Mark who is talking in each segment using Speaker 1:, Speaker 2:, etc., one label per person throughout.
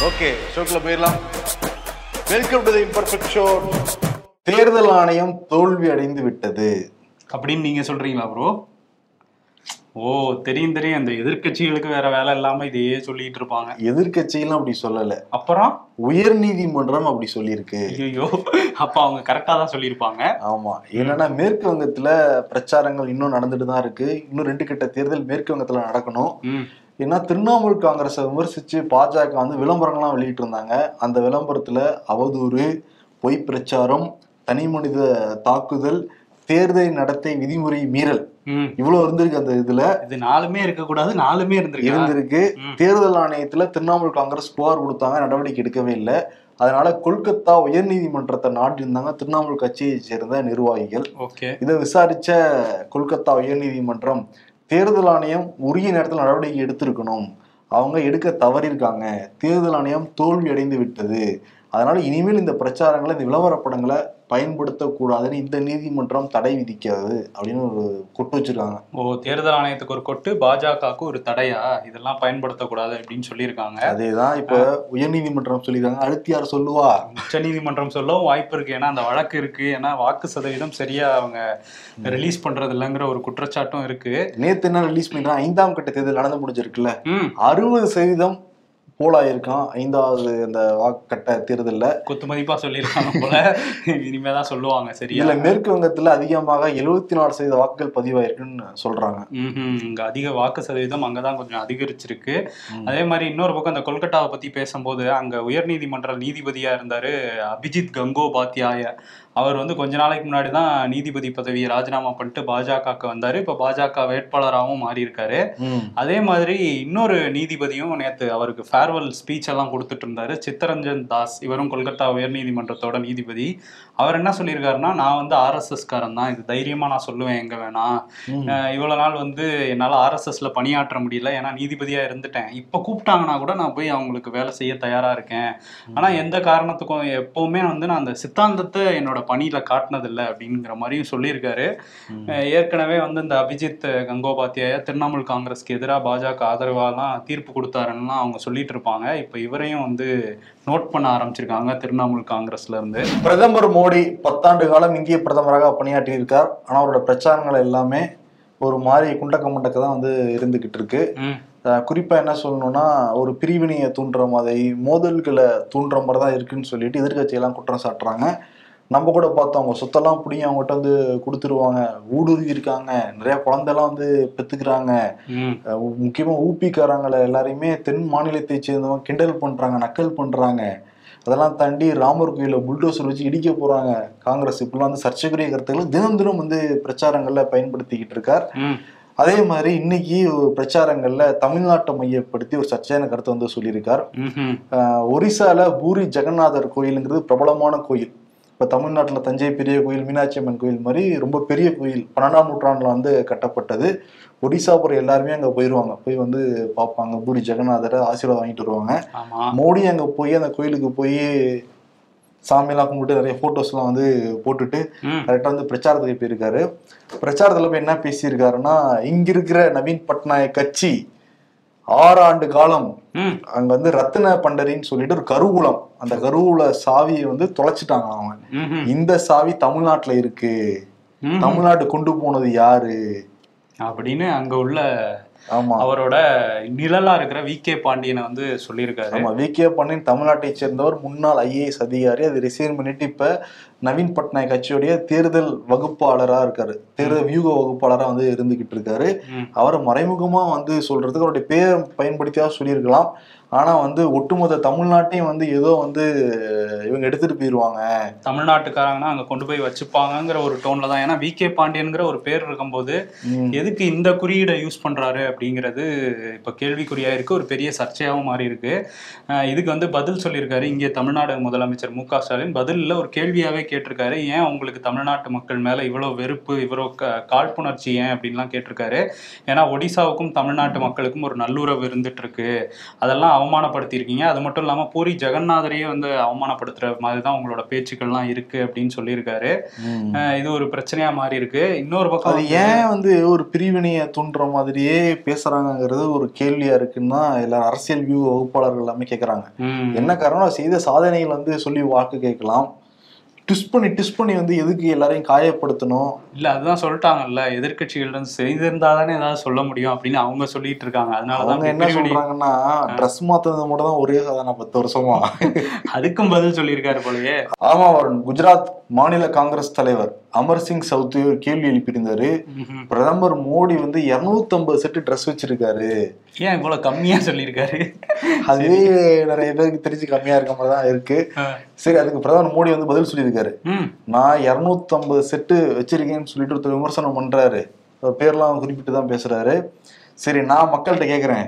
Speaker 1: Okay ஷோக்குள்ள போயிடலாம் welcome to the imperfect show தேர்தல் ஆணையம் தோல்வி அடைந்து விட்டது
Speaker 2: அப்படின்னு நீங்க சொல்றீங்களா ப்ரோ ஓ தெரியும் தெரியும் அந்த எதிர்க்கட்சிகளுக்கு வேற வேலை இல்லாம இதையே சொல்லிட்டு இருப்பாங்க
Speaker 1: எதிர்க்கட்சியெல்லாம் அப்படி சொல்லல
Speaker 2: அப்புறம்
Speaker 1: உயர் நீதிமன்றம் அப்படி சொல்லியிருக்கு
Speaker 2: ஐயோ அப்ப அவங்க கரெக்டா தான் சொல்லியிருப்பாங்க
Speaker 1: ஆமா என்னன்னா மேற்கு வங்கத்துல பிரச்சாரங்கள் இன்னும் நடந்துட்டு தான் இருக்கு இன்னும் ரெண்டு கட்ட தேர்தல் மேற்கு வங்கத்துல நடக்கணும்
Speaker 2: ம்
Speaker 1: ஏன்னா திரிணாமுல் காங்கிரஸை விமர்சிச்சு பாஜக வந்து விளம்பரங்கள்லாம் வெளியிட்டு இருந்தாங்க அந்த விளம்பரத்துல அவதூறு பொய் பிரச்சாரம் தனி மனித தாக்குதல் தேர்தல் நடத்தை விதிமுறை மீறல்
Speaker 2: ம்
Speaker 1: இவ்வளவு இருந்திருக்கு அந்த இதுல
Speaker 2: இது நாலுமே இருக்க கூடாது நாலுமே இருந்திருக்கு
Speaker 1: இருந்திருக்கு
Speaker 2: ம்.
Speaker 1: தேர்தல் ஆணையத்துல திரிணாமுல் காங்கிரஸ் புகார் கொடுத்தாங்க நடவடிக்கை எடுக்கவே இல்லை அதனால கொல்கத்தா உயர்நீதிமன்றத்தை நாட்டியிருந்தாங்க திரிணாமுல் கட்சியை சேர்ந்த நிர்வாகிகள்
Speaker 2: ஓகே
Speaker 1: இதை விசாரிச்ச கொல்கத்தா உயர்நீதிமன்றம் தேர்தல் ஆணையம் உரிய நேரத்தில் நடவடிக்கை எடுத்திருக்கணும் அவங்க எடுக்க தவறியிருக்காங்க தேர்தல் ஆணையம் தோல்வி அடைந்து விட்டது அதனால இனிமேல் இந்த பிரச்சாரங்களை இந்த விளம்பரப்படங்களை பயன்படுத்தக்கூடாதுன்னு இந்த நீதிமன்றம் தடை விதிக்காது அப்படின்னு ஒரு கொட்டு வச்சிருக்காங்க
Speaker 2: ஓ தேர்தல் ஆணையத்துக்கு ஒரு கொட்டு பாஜகவுக்கு ஒரு தடையா இதெல்லாம் பயன்படுத்தக்கூடாது அப்படின்னு சொல்லியிருக்காங்க
Speaker 1: அதேதான் இப்ப உயர்நீதிமன்றம் சொல்லியிருக்காங்க அடுத்து யார் சொல்லுவா
Speaker 2: உச்ச நீதிமன்றம் சொல்லவும் வாய்ப்பு இருக்கு ஏன்னா அந்த வழக்கு இருக்கு ஏன்னா வாக்கு சதவீதம் சரியா அவங்க ரிலீஸ் பண்றது இல்லைங்கிற ஒரு குற்றச்சாட்டும் இருக்கு
Speaker 1: நேத்து என்ன ரிலீஸ் பண்ணிருக்காங்க ஐந்தாம் கட்ட தேர்தல் நடந்து முடிஞ்சிருக்குல்ல
Speaker 2: ம்
Speaker 1: அறுபது சதவீதம் போலாயிருக்கான் ஐந்தாவது அந்த வாக்கட்ட தேர்தல்ல
Speaker 2: குத்து மதிப்பா சொல்லியிருக்காங்க போல இனிமேதான் சொல்லுவாங்க சரியா
Speaker 1: இதுல மேற்கு வங்கத்துல அதிகமாக எழுபத்தி நாலு சதவீத வாக்குகள் பதிவாயிருக்குன்னு சொல்றாங்க
Speaker 2: ம்ஹும். இங்க அதிக வாக்கு சதவீதம் அங்கதான் கொஞ்சம் அதிகரிச்சிருக்கு
Speaker 1: ம்.
Speaker 2: அதே மாதிரி இன்னொரு பக்கம் அந்த கொல்கட்டாவை பத்தி பேசும்போது அங்க உயர்நீதிமன்ற நீதிபதியா இருந்தாரு அபிஜித் கங்கோபாத்யாய அவர் வந்து கொஞ்ச நாளைக்கு முன்னாடி தான் நீதிபதி பதவியை ராஜினாமா பண்ணிட்டு பாஜகவுக்கு வந்தாரு இப்ப பாஜக வேட்பாளராகவும் மாறி இருக்காரு
Speaker 1: ம்.
Speaker 2: அதே மாதிரி இன்னொரு நீதிபதியும் நேத்து அவருக்கு ஃபேர்வெல் ஸ்பீச் எல்லாம் கொடுத்துட்டு இருந்தாரு சித்தரஞ்சன் தாஸ் இவரும் கொல்கத்தா உயர்நீதிமன்றத்தோட நீதிபதி அவர் என்ன சொல்லியிருக்காருன்னா நான் வந்து ஆர்எஸ்எஸ் காரன் தான் இது தைரியமா நான் சொல்லுவேன் எங்க வேணா
Speaker 1: ம்.
Speaker 2: அஹ் இவ்வளவு நாள் வந்து என்னால ஆர்எஸ்எஸ்ல பணியாற்ற முடியல ஏன்னா நீதிபதியா இருந்துட்டேன் இப்ப கூப்பிட்டாங்கன்னா கூட நான் போய் அவங்களுக்கு வேலை செய்ய தயாரா இருக்கேன் ஆனா எந்த காரணத்துக்கும் எப்பவுமே வந்து நான் அந்த சித்தாந்தத்தை என்னோட பணியில காட்டினதில்லை அப்படிங்கிற மாதிரியும் சொல்லியிருக்காரு
Speaker 1: ம்.
Speaker 2: அஹ் ஏற்கனவே வந்து இந்த அபிஜித் கங்கோபாத்யாய திரிணாமுல் காங்கிரஸ்க்கு எதிராக பாஜக ஆதரவாலாம் தீர்ப்பு கொடுத்தாருன்னு அவங்க சொல்லிட்டு இருப்பாங்க இப்ப இவரையும் வந்து நோட் பண்ண ஆரம்பிச்சிருக்காங்க திரிணாமுல் காங்கிரஸ்ல இருந்து
Speaker 1: பிரதமர் மோடி பத்தாண்டு காலம் இந்திய பிரதமராக பணியாற்றி இருக்கார் ஆனா அவரோட பிரச்சாரங்கள் எல்லாமே ஒரு மாதிரி குண்டக்க முண்டக்க தான் வந்து இருந்துகிட்டு இருக்கு
Speaker 2: ம்,
Speaker 1: அஹ் குறிப்பா என்ன சொல்லணும்னா ஒரு பிரிவினையை தூண்டுற மாதிரி மோதல்களை தூண்டுற மாதிரி தான் இருக்குன்னு சொல்லிட்டு எதிர்க்கட்சியெல்லாம் குற்றம் சாட்டுறாங்க நம்ம கூட பார்த்தோம் அவங்க சொத்தெல்லாம் பிடிங்கி அவங்ககிட்ட வந்து கொடுத்துருவாங்க ஊடுருவி இருக்காங்க நிறைய குழந்தைலாம் வந்து பெத்துக்கிறாங்க
Speaker 2: ம்,
Speaker 1: அஹ் முக்கியமா ஊப்பிக்காரங்களை எல்லாரையுமே தென் மாநிலத்தை சேர்ந்தவங்க கிண்டல் பண்றாங்க நக்கல் பண்றாங்க அதெல்லாம் தாண்டி ராமர் கோயில புல்டோசர் வச்சு இடிக்க போறாங்க காங்கிரஸ் இப்படிலாம் வந்து சர்ச்சைக்குரிய கருத்துக்களை தினம் தினம் வந்து பிரச்சாரங்கள்ல பயன்படுத்திக்கிட்டு இருக்கார்
Speaker 2: ம்,
Speaker 1: அதே மாதிரி இன்னைக்கு ஒரு பிரச்சாரங்கள்ல தமிழ்நாட்டை மையப்படுத்தி ஒரு சர்ச்சையான கருத்தை வந்து சொல்லியிருக்கார்
Speaker 2: ம்ஹும்.
Speaker 1: அஹ் ஒரிசால பூரி ஜெகநாதர் கோயிலுங்கிறது பிரபலமான கோயில் இப்ப தமிழ்நாட்டுல தஞ்சை பெரிய கோயில் மீனாட்சி அம்மன் கோயில் மாதிரி ரொம்ப பெரிய கோயில் பன்னெண்டாம் நூற்றாண்டுல வந்து கட்டப்பட்டது ஒடிசா போற எல்லாருமே அங்க போயிருவாங்க போய் வந்து பார்ப்பாங்க பூரி ஜெகநாதரை ஆசீர்வாதம் வாங்கிட்டு வருவாங்க
Speaker 2: ஆமா
Speaker 1: மோடி அங்க போய் அந்த கோயிலுக்கு போய் சாமியெல்லாம் கும்பிட்டு நிறைய போட்டோஸ்லாம் வந்து போட்டுட்டு
Speaker 2: ம்,
Speaker 1: கரெக்டாக வந்து பிரச்சாரத்துக்கு போயிருக்காரு பிரச்சாரத்துல போய் என்ன பேசியிருக்காருன்னா இங்க இருக்கிற நவீன் பட்நாயக் கட்சி ஆறு ஆண்டு காலம்
Speaker 2: ம்,
Speaker 1: அங்க வந்து ரத்தின பண்டரின்னு சொல்லிட்டு ஒரு கருவூலம் அந்த கருவூல சாவியை வந்து தொலைச்சிட்டாங்க அவங்க
Speaker 2: ம்ஹும்.
Speaker 1: இந்த சாவி தமிழ்நாட்டுல இருக்கு
Speaker 2: ம்ஹும்.
Speaker 1: தமிழ்நாடு கொண்டு போனது யாரு
Speaker 2: அப்படின்னு அங்க உள்ள
Speaker 1: ஆமா
Speaker 2: அவரோட நிழலா இருக்கிற வி கே பாண்டியனை வந்து சொல்லியிருக்காரு
Speaker 1: ஆமா வி கே பண்ணின் தமிழ்நாட்டை சேர்ந்தவர் முன்னாள் ஐஏஎஸ் அதிகாரி அதை ரிசைன் பண்ணிட்டு இப்ப நவீன் பட்நாயக் கட்சியுடைய தேர்தல் வகுப்பாளரா இருக்காரு தேர்தல் வியூக வகுப்பாளரா வந்து இருந்துகிட்டு இருக்காரு
Speaker 2: ம்,
Speaker 1: அவரை மறைமுகமா வந்து சொல்றதுக்கு அவருடைய பேரை பயன்படுத்தியா சொல்லியிருக்கலாம் ஆனா வந்து ஒட்டுமொத்த தமிழ்நாட்டையும் வந்து ஏதோ வந்து இவங்க எடுத்துட்டு போயிருவாங்க
Speaker 2: தமிழ்நாட்டுக்காரங்கன்னா அங்க கொண்டு போய் வச்சுப்பாங்கங்கிற ஒரு டோன்ல தான் ஏன்னா வி கே பாண்டியன்கிற ஒரு பேர் இருக்கும்போது
Speaker 1: ம்.
Speaker 2: எதுக்கு இந்த குறியீடை யூஸ் பண்றாரு அப்படிங்கிறது இப்ப கேள்விக்குறியா இருக்கு ஒரு பெரிய சர்ச்சையாகவும் மாறி இருக்கு அஹ் இதுக்கு வந்து பதில் சொல்லியிருக்காரு இங்கே தமிழ்நாடு முதலமைச்சர் மு க ஸ்டாலின் பதில்ல ஒரு கேள்வியாவே கேட்டிருக்காரு ஏன் உங்களுக்கு தமிழ்நாட்டு மக்கள் மேல இவ்வளவு வெறுப்பு இவ்வளவு க- காழ்ப்புணர்ச்சி ஏன் அப்படின்லாம் கேட்டிருக்காரு ஏன்னா ஒடிசாவுக்கும் தமிழ்நாட்டு மக்களுக்கும் ஒரு நல்லுறவு இருந்துட்டு இருக்கு அதெல்லாம் அவமானப்படுத்தியிருக்கீங்க அது மட்டும் இல்லாம பூரி ஜெகநாதரையே வந்து அவமானப்படுத்துற மாதிரி தான் உங்களோட பேச்சுக்கள்லாம் இருக்கு அப்படின்னு சொல்லியிருக்காரு
Speaker 1: ம்.
Speaker 2: அஹ் இது ஒரு பிரச்சனையா மாறி இருக்கு இன்னொரு பக்கம்
Speaker 1: அது
Speaker 2: வந்து-
Speaker 1: ஏன் வந்து ஒரு பிரிவினையை தூண்டுற மாதிரியே பேசுறாங்கங்கிறது ஒரு கேள்வியா இருக்குன்னு தான் எல்லா அரசியல் வியூ வகுப்பாளர்கள் எல்லாமே கேக்குறாங்க
Speaker 2: ம்.
Speaker 1: என்ன காரணம் செய்த சாதனைகள் வந்து சொல்லி வாக்கு கேட்கலாம் ட்விஸ்ட் பண்ணி ட்விஸ்ட் பண்ணி வந்து எதுக்கு எல்லாரையும் காயப்படுத்தணும்
Speaker 2: இல்ல அதுதான் சொல்லிட்டாங்கல்ல எதிர்கட்சிகள் இருந்து செய்திருந்தா தானே ஏதாவது சொல்ல முடியும் அப்படின்னு அவங்க சொல்லிட்டு இருக்காங்க அதனாலதான்
Speaker 1: அவங்க என்ன
Speaker 2: பிரிவினை-
Speaker 1: சொல்றாங்கன்னா ட்ரெஸ் மாத்துறது மட்டும் தான் ஒரே சாதனை பத்து வருஷமா
Speaker 2: அதுக்கும் பதில் சொல்லியிருக்காரு போலயே
Speaker 1: ஆமா வருண் குஜராத் மாநில காங்கிரஸ் தலைவர் அமர் சிங் சௌத்ரி ஒரு கேள்வி எழுப்பியிருந்தாரு
Speaker 2: ம்ஹும்.
Speaker 1: பிரதமர் மோடி வந்து 250 செட்டு ட்ரெஸ் வச்சிருக்காரு
Speaker 2: ஏன் இவ்வளவு கம்மியா சொல்லியிருக்காரு
Speaker 1: அதுவே நிறைய பேருக்கு தெரிஞ்சு கம்மியா இருக்க மாதிரி தான் இருக்கு
Speaker 2: ஆ.
Speaker 1: சரி அதுக்கு பிரதமர் மோடி வந்து பதில் சொல்லியிருக்காரு
Speaker 2: ம்
Speaker 1: நான் 250 செட்டு வச்சிருக்கேன்னு சொல்லிட்டு ஒருத்தர் விமர்சனம் பண்றாரு அவர் பேர்லாம் குறிப்பிட்டு தான் பேசுறாரு சரி நான் மக்கள்கிட்ட கேக்குறேன்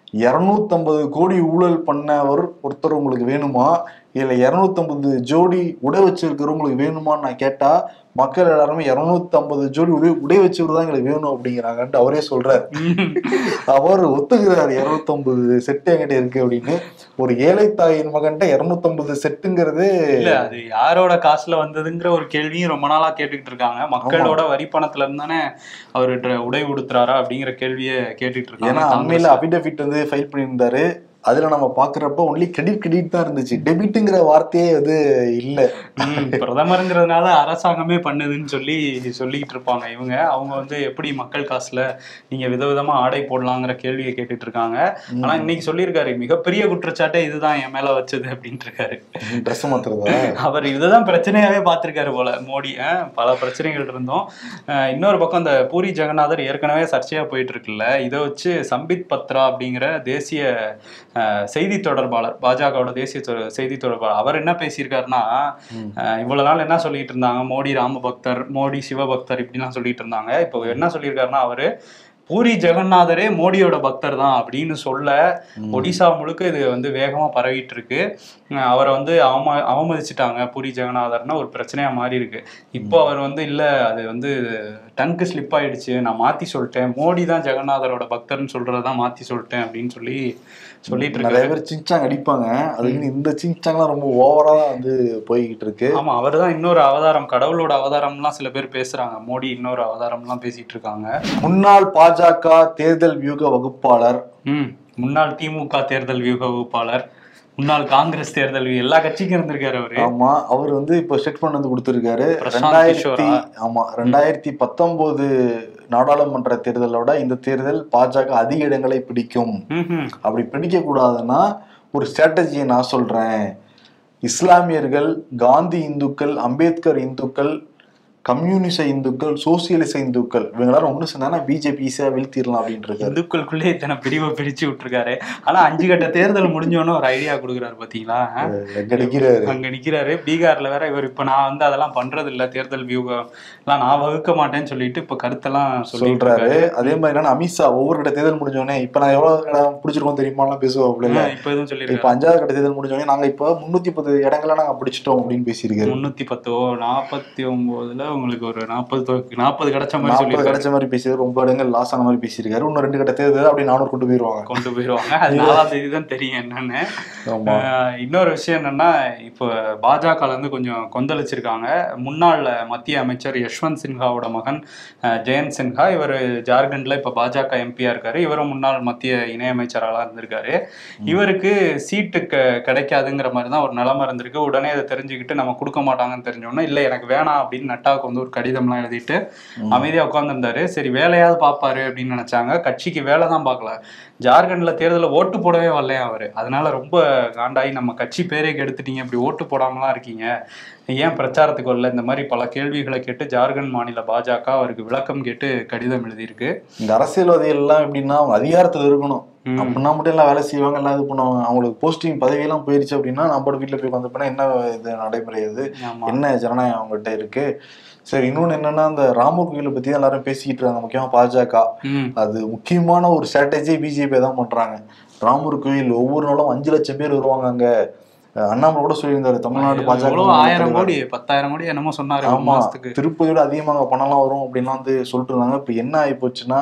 Speaker 1: 250 கோடி ஊழல் பண்ணவர் ஒருத்தர் உங்களுக்கு வேணுமா இல்ல 250 ஜோடி உடை வச்சிருக்கிறவங்களுக்கு வேணுமான்னு நான் கேட்டா மக்கள் எல்லாருமே 250 ஜோடி உடை உடை வச்சவர் தான் எங்களுக்கு வேணும் அப்படிங்கிறாங்கன்ட்டு அவரே சொல்றாரு
Speaker 2: ம்.
Speaker 1: அவர் ஒத்துக்கிறாரு 250 செட்டு என்கிட்ட இருக்கு அப்படின்னு ஒரு ஏழை தாயின் மகன்கிட்ட 250 செட்டுங்கிறது
Speaker 2: இல்ல அது யாரோட காசுல வந்ததுங்கிற ஒரு கேள்வியும் ரொம்ப நாளா கேட்டுக்கிட்டு இருக்காங்க மக்களோட வரி பணத்துல இருந்து தானே அவரு dre- உடை உடுத்துறாரா அப்படிங்கிற கேள்வியை கேட்டுட்டு
Speaker 1: ஏன்னா
Speaker 2: இருக்காங்க
Speaker 1: அண்மையில அபிடபிட் வந்து ஃபைல் பண்ணியிருந்தாரு அதுல நம்ம பாக்குறப்ப ஒன்லி கிரெடிட் கிரெடிட் தான் இருந்துச்சு டெபிட்ங்கிற வார்த்தையே வந்து இல்ல
Speaker 2: ம், பிரதமருங்கிறதுனால அரசாங்கமே பண்ணுதுன்னு சொல்லி சொல்லிக்கிட்டு இருப்பாங்க இவங்க அவங்க வந்து எப்படி மக்கள் காசுல நீங்க விதவிதமா ஆடை போடலாங்கிற கேள்வியை கேட்டுட்டு இருக்காங்க ஆனா இன்னைக்கு சொல்லியிருக்காரு மிகப்பெரிய குற்றச்சாட்டே இதுதான் என் மேல வச்சது அப்படின்ட்டு இருக்காரு
Speaker 1: ட்ரெஸ் மாத்துறதா
Speaker 2: அவர் இதுதான் பிரச்சனையாவே பார்த்திருக்காரு போல மோடி அஹ், பல பிரச்சனைகள் இருந்தோம் அஹ், இன்னொரு பக்கம் இந்த பூரி ஜெகநாதர் ஏற்கனவே சர்ச்சையா போயிட்டு இருக்குல்ல இதை வச்சு சம்பித் பத்ரா அப்படிங்கிற தேசிய அஹ், செய்தி தொடர்பாளர் பாஜகவோட தேசிய தொ- செய்தி தொடர்பாளர் அவர் என்ன பேசியிருக்காருன்னா
Speaker 1: ம்.
Speaker 2: அஹ், இவ்வளவு நாள் என்ன சொல்லிட்டு இருந்தாங்க மோடி ராம பக்தர் மோடி சிவபக்தர் இப்படிலாம் சொல்லிட்டு இருந்தாங்க இப்போ என்ன சொல்லியிருக்காருன்னா அவரு பூரி ஜெகநாதரே மோடியோட பக்தர் தான் அப்படின்னு சொல்ல ஒடிசா முழுக்க இது வந்து வேகமா பரவிட்டு இருக்கு அஹ் அவரை வந்து அவம அவமதிச்சிட்டாங்க பூரி ஜெகநாதர்னா ஒரு பிரச்சனையா மாறி இருக்கு இப்போ அவர் வந்து இல்ல அது வந்து டங்கு ஸ்லிப் ஆயிடுச்சு நான் மாத்தி சொல்லிட்டேன் மோடி தான் ஜெகநாதரோட பக்தர்னு சொல்றதான் மாத்தி சொல்லிட்டேன் அப்படின்னு சொல்லி சொல்லிட்டு
Speaker 1: நிறைய
Speaker 2: இருக்காரு
Speaker 1: பேர் சிங்சாங் அடிப்பாங்க அதுக்கு இந்த சிங்சாங்லாம் ரொம்ப ஓவரா தான் வந்து போய்கிட்டு இருக்கு
Speaker 2: ஆமா அவர் தான் இன்னொரு அவதாரம் கடவுளோட அவதாரம்லாம் சில பேர் பேசுறாங்க மோடி இன்னொரு அவதாரம்லாம் பேசிட்டு இருக்காங்க
Speaker 1: முன்னாள் பாஜக தேர்தல் வியூக வகுப்பாளர்
Speaker 2: ம் முன்னாள் திமுக தேர்தல் வியூக வகுப்பாளர் முன்னாள் காங்கிரஸ் தேர்தல் வியூ- எல்லா கட்சிக்கும் இருந்திருக்காரு அவரு
Speaker 1: ஆமா அவர் வந்து இப்ப ஸ்டேட்மெண்ட் வந்து கொடுத்திருக்காரு
Speaker 2: பிரசாந்த்
Speaker 1: ரெண்டாயிரத்தி
Speaker 2: கிஷோரா?
Speaker 1: ஆமா ரெண்டாயிரத்தி பத்தொன்பது நாடாளுமன்ற தேர்தலோட இந்த தேர்தல் பாஜக அதிக இடங்களை பிடிக்கும்
Speaker 2: ம்ஹும்.
Speaker 1: அப்படி பிடிக்க கூடாதுன்னா ஒரு ஸ்ட்ராட்டஜியை நான் சொல்றேன் இஸ்லாமியர்கள் காந்தி இந்துக்கள் அம்பேத்கர் இந்துக்கள் கம்யூனிச இந்துக்கள் சோசியலிச இந்துக்கள் இவங்க எல்லாரும் ஒண்ணு சேர்ந்தாங்கன்னா பிஜேபி ஈஸியா வீழ்த்திடலாம் அப்படின்னு இருக்காரு
Speaker 2: இந்துக்களுக்குள்ளே இத்தனை பிரிவை பிரிச்சு விட்டுருக்காரு ஆனா அஞ்சு கட்ட தேர்தல் முடிஞ்சோன்னு ஒரு ஐடியா கொடுக்குறாரு பாத்தீங்களா
Speaker 1: கிடைக்கிறாரு
Speaker 2: அங்க நிக்கிறாரு பீகார்ல வேற இவர் இப்ப நான் வந்து அதெல்லாம் பண்றது இல்ல தேர்தல் வியூகம் எல்லாம் நான் வகுக்க மாட்டேன்னு சொல்லிட்டு இப்ப கருத்தெல்லாம் சொல்லிட்டு
Speaker 1: சொல்றாரு
Speaker 2: இருக்காரு
Speaker 1: அதே மாதிரி என்னன்னா அமித்ஷா ஒவ்வொரு கட்ட தேர்தல் முடிஞ்சோடனே இப்ப நான் எவ்வளவு இடம் பிடிச்சிருக்கோம் தெரியுமாலாம் பேசுவோம் அப்படி இல்ல
Speaker 2: ஆ, இப்ப எதுவும்
Speaker 1: இப்ப
Speaker 2: சொல்லிருக்காரு
Speaker 1: அஞ்சாவது கட்ட தேர்தல் முடிஞ்சோடனே நாங்க இப்ப முன்னூத்தி பத்து இடங்களை நாங்க பிடிச்சிட்டோம் அப்படின்னு பேசியிருக்காரு
Speaker 2: முன்னூத்தி பத்தோ நாற்பத்தி ஒன்பதுல உங்களுக்கு ஒரு நாற்பது நாற்பது கிடைச்ச மாதிரி
Speaker 1: நாற்பது
Speaker 2: சொல்லியிருக்காரு
Speaker 1: கிடைச்ச மாதிரி பேசியிருக்காரு ரொம்ப இடங்கள் லாஸ் ஆன மாதிரி பேசியிருக்காரு இன்னும் ரெண்டு கட்ட தேர்தல் அப்படி நானூறு கொண்டு போயிருவாங்க
Speaker 2: கொண்டு போயிருவாங்க அது நாலாம் தேதி தான் தெரியும் என்னன்னு
Speaker 1: ஆமா
Speaker 2: ஆஹ் இன்னொரு விஷயம் என்னன்னா இப்போ பாஜக இருந்து கொஞ்சம் கொந்தளிச்சிருக்காங்க முன்னாள் மத்திய அமைச்சர் யஷ்வந்த் சின்ஹாவோட மகன் ஆஹ் ஜெயந்த் சின்ஹா இவர் ஜார்க்கண்ட்ல இப்ப பாஜக எம்பியா இருக்காரு இவரும் முன்னாள் மத்திய இணையமைச்சராக இருந்திருக்காரு இவருக்கு சீட்டு க- கிடைக்காதுங்கிற மாதிரி தான் ஒரு நிலைமை இருந்திருக்கு உடனே அதை தெரிஞ்சுக்கிட்டு நம்ம கொடுக்க மாட்டாங்கன்னு தெரிஞ்சோன்னா இல்ல எனக்கு வேணாம் அப்படின்னு நட்டாவுக்கு வந்து ஒரு கடிதம்லாம் எழுதிட்டு அமைதியா உட்காந்துருந்தாரு சரி வேலையாவது பார்ப்பாரு அப்படின்னு நினைச்சாங்க கட்சிக்கு வேலை தான் பார்க்கல ஜார்க்கண்ட்ல தேர்தலில் ஓட்டு போடவே வரலையா அவரு அதனால ரொம்ப காண்டாகி நம்ம கட்சி பேரே கெடுத்துட்டீங்க இப்படி ஓட்டு போடாமலாம் இருக்கீங்க ஏன் பிரச்சாரத்துக்கு வரல இந்த மாதிரி பல கேள்விகளை கேட்டு ஜார்க்கண்ட் மாநில பாஜக அவருக்கு விளக்கம் கேட்டு கடிதம் எழுதியிருக்கு
Speaker 1: இந்த அரசியல்வாதிகள் எல்லாம் எப்படின்னா அவங்க அதிகாரத்துல இருக்கணும்
Speaker 2: ம்.
Speaker 1: அப்படின்னா மட்டும் எல்லாம் வேலை செய்வாங்க எல்லாம் இது பண்ணுவாங்க அவங்களுக்கு போஸ்டிங் பதவியெல்லாம் போயிருச்சு அப்படின்னா நம்மளோட வீட்டுல போய் உட்காந்து போனா என்ன இது நடைமுறை இது
Speaker 2: ஆமா
Speaker 1: என்ன ஜனநாயகம் அவங்ககிட்ட இருக்கு சரி இன்னொன்னு என்னன்னா இந்த ராமர் கோயிலை பத்தி தான் எல்லாரும் பேசிக்கிட்டு இருக்காங்க முக்கியமா பாஜக
Speaker 2: ம்
Speaker 1: அது முக்கியமான ஒரு ஸ்ட்ராட்டஜி பிஜேபி தான் பண்றாங்க ராமர் கோயில் ஒவ்வொரு நாளும் அஞ்சு லட்சம் பேர் வருவாங்க அங்க அஹ் அண்ணாமலை கூட சொல்லியிருந்தாரு தமிழ்நாடு பாஜக
Speaker 2: எவ்வளவு ஆயிரம் கோடி பத்தாயிரம் கோடி என்னமோ சொன்னாரு ஒரு
Speaker 1: ஆமா
Speaker 2: மாசத்துக்கு
Speaker 1: திருப்பதியோட அதிகமாக அங்க பணம்லாம் வரும் அப்படின்லாம் வந்து சொல்லிட்டு இருந்தாங்க இப்ப என்ன ஆகி போச்சுன்னா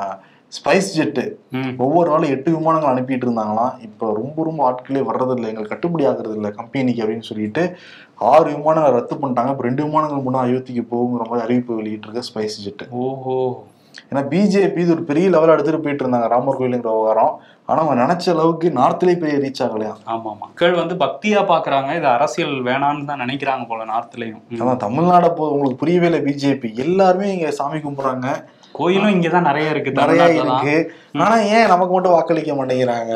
Speaker 1: ஸ்பைஸ் ஜெட்டு
Speaker 2: ம்
Speaker 1: ஒவ்வொரு நாளும் எட்டு விமானங்கள் அனுப்பிட்டு இருந்தாங்களாம் இப்போ ரொம்ப ரொம்ப ஆட்களே வர்றது இல்லை எங்களுக்கு கட்டுப்படி ஆகுறது இல்லை கம்பெனிக்கு அப்படின்னு சொல்லிட்டு ஆறு விமானங்களை ரத்து பண்ணிட்டாங்க இப்போ ரெண்டு விமானங்கள் மட்டும் அயோத்திக்கு போகுங்கிற மாதிரி அறிவிப்பு வெளியிட்டு இருக்க ஸ்பைஸ் ஜெட்
Speaker 2: ஓஹோ
Speaker 1: ஏன்னா பிஜேபி இது ஒரு பெரிய லெவலில் எடுத்துட்டு போயிட்டு இருந்தாங்க ராமர் கோயிலுங்கிற விவகாரம் ஆனா அவங்க நினைச்ச அளவுக்கு நார்த்லயே பெரிய ரீச் ஆகலையா
Speaker 2: ஆமா மக்கள் வந்து பக்தியா பாக்குறாங்க இது அரசியல் வேணாம்னு தான் நினைக்கிறாங்க போல நார்த்லயும் ம்.
Speaker 1: அதான் தமிழ்நாட போ உங்களுக்கு புரியவே இல்லை பிஜேபி எல்லாருமே இங்க சாமி கும்பிடுறாங்க
Speaker 2: கோயிலும் இங்கதான் நிறைய இருக்கு
Speaker 1: நிறைய
Speaker 2: தமிழ்நாட்டுல தான்.
Speaker 1: இருக்கு ஆனா ஏன் நமக்கு மட்டும் வாக்களிக்க மாட்டேங்கிறாங்க